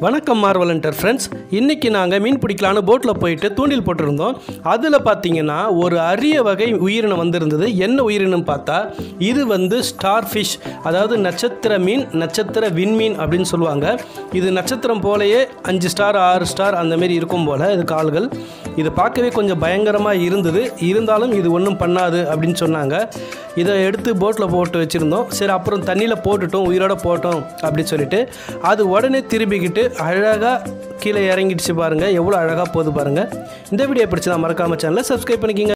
வணக்கம் மார்வலண்டர் ஃப்ரெண்ட்ஸ் இன்றைக்கி நாங்கள் மீன் பிடிக்கலான்னு போட்டில் போயிட்டு தூண்டில் போட்டிருந்தோம் அதில் பார்த்தீங்கன்னா ஒரு அரிய வகை உயிரினம் வந்திருந்தது என்ன உயிரினம் பார்த்தா இது வந்து ஸ்டார் ஃபிஷ் அதாவது நட்சத்திர மீன் நட்சத்திர விண்மீன் அப்படின்னு சொல்லுவாங்க இது நட்சத்திரம் போலயே அஞ்சு ஸ்டார் ஆறு ஸ்டார் அந்த மாதிரி இருக்கும் போல் இது கால்கள் இது பார்க்கவே கொஞ்சம் பயங்கரமாக இருந்தது இருந்தாலும் இது ஒன்றும் பண்ணாது அப்படின்னு சொன்னாங்க இதை எடுத்து போட்டில் போட்டு வச்சுருந்தோம் சரி அப்புறம் தண்ணியில் போட்டுட்டோம் உயிரோட போட்டோம் அப்படின்னு சொல்லிட்டு அது உடனே திரும்பிக்கிட்டு அழகாக கீழே இறங்கிடுச்சு பாருங்கள் எவ்வளோ அழகாக போகுது பாருங்கள் இந்த வீடியோ பிடிச்சதா மறக்காம சேனலை சப்ஸ்கிரைப் பண்ணிக்கிங்க